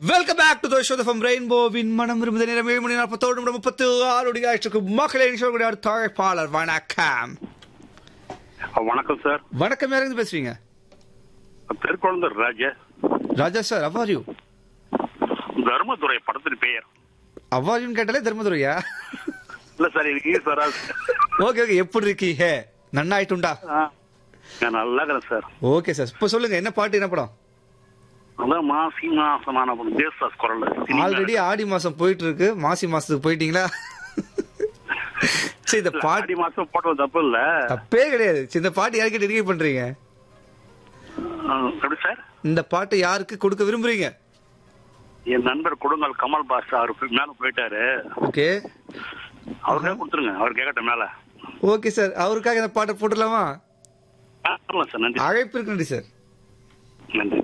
welcome back to the show from ரெயின்போவின் மனம் விரும்புத நேரம் ஏழு மணி நாற்பத்தோடு நிமிடம் முப்பத்து ஆறு ஆயிற்றுக்கு மக்களை சொல்லக்கூடிய அடுத்த அழைப்பாளர் வணக்கம் வணக்கம் சார் வணக்கம் யாருந்து பேசுறீங்க திருக்குழந்தர் ராஜ ராஜா சார் அவ்வாரியூ தர்மதுரை படத்தின் பெயர் அவ்வாரியும் கேட்டாலே தர்மதுரையா இல்ல சார் எனக்கு சார் ஓகே ஓகே எப்படி இருக்கீங்க நன்னாயிட்டுண்டா நான் நல்லா இருக்கிறேன் சார் ஓகே சார் இப்போ சொல்லுங்க என்ன பாட்டு என்ன படம் அதான் மாசி மாசமான படம் தேவதாஸ் குரல் ஆல்ரெடி ஆடி மாசம் போயிட்டு இருக்கு மாசி மாசத்துக்கு போயிட்டீங்களா சரி இந்த பாட்டு ஆடி மாசம் போட்டது தப்பு இல்ல தப்பே கிடையாது சரி, இந்த பாட்டு யாருக்கு டெடிகேட் பண்றீங்க ஆ, எப்படி சார் இந்த பாட்டு யாருக்கு கொடுக்க விரும்புறீங்க என் நண்பர் கொடுங்கல் கமல் பாஷா அவரு போய் மேல போயிட்டாரு ஓகே அவருக்கே கொடுத்துருங்க அவர் கேட்கட்டும் மேல ஓகே சார் அவருக்காக இந்த பாட்டை போட்டுடலாமா ஆ, சொல்லலாம் சார் நன்றி அழைப்பிற்கு நன்றி சார் நன்றி